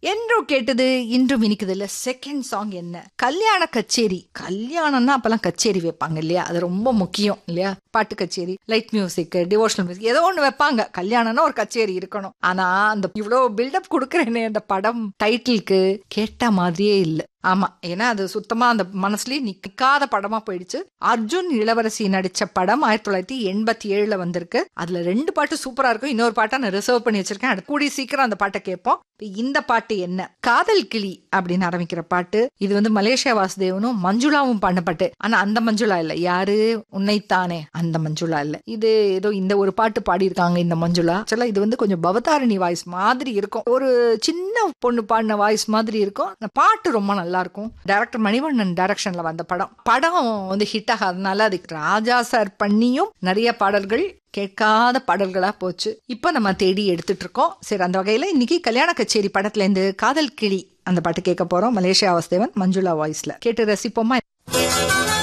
என்றும் கேட்டது இன்றும் இனிக்குது இல்ல செகண்ட் சாங் என்ன கல்யாண கச்சேரி கல்யாணம்னா அப்பெல்லாம் கச்சேரி வைப்பாங்க இல்லையா அது ரொம்ப முக்கியம் இல்லையா பாட்டு கச்சேரி லைட் மியூசிக் டிவோஷனல் மியூசிக் ஏதோ ஒண்ணு வைப்பாங்க கல்யாணம்னா ஒரு கச்சேரி இருக்கணும் ஆனா அந்த இவ்வளவு பில்டப் கொடுக்குறேனே அந்த படம் டைட்டிலுக்கு கேட்ட மாதிரியே இல்ல ஆமா ஏன்னா அது சுத்தமா அந்த மனசுலயே நிக்காத படமா போயிடுச்சு அர்ஜுன் இளவரசி நடிச்ச படம் ஆயிரத்தி தொள்ளாயிரத்தி எண்பத்தி ஏழுல வந்திருக்கு அதுல ரெண்டு பாட்டு சூப்பரா இருக்கும் இன்னொரு பாட்டை நான் ரிசர்வ் பண்ணி வச்சிருக்கேன் அடுத்து கூடிய சீக்கிரம் அந்த பாட்டை கேட்போம் இப்ப இந்த பாட்டு என்ன காதல் கிளி அப்படின்னு ஆரம்பிக்கிற பாட்டு இது வந்து மலேசியா வாசுதேவனும் மஞ்சுளாவும் பாடின பாட்டு ஆனா அந்த மஞ்சுளா இல்ல யாரு உன்னைத்தானே அந்த மஞ்சுளா இல்ல இது ஏதோ இந்த ஒரு பாட்டு பாடியிருக்காங்க இந்த மஞ்சுளா ஆக்சுவலா இது வந்து கொஞ்சம் பவதாரணி வாய்ஸ் மாதிரி இருக்கும் ஒரு சின்ன பொண்ணு பாடின வாய்ஸ் மாதிரி இருக்கும் அந்த பாட்டு ரொம்ப நல்லா இருக்கும் டைரக்டர் மணிவண்ணன் டைரக்ஷன்ல வந்த படம் படம் வந்து ஹிட் ஆகாதனால அதுக்கு ராஜா சார் பண்ணியும் நிறைய பாடல்கள் கேட்காத பாடல்களா போச்சு இப்ப நம்ம தேடி எடுத்துட்டு இருக்கோம் சரி அந்த வகையில இன்னைக்கு கல்யாண கச்சேரி படத்துல இருந்து காதல் கிளி அந்த பாட்டு கேட்க போறோம் மலேசியா வாசுதேவன் மஞ்சுளா வாய்ஸ்ல கேட்டு ரசிப்போமா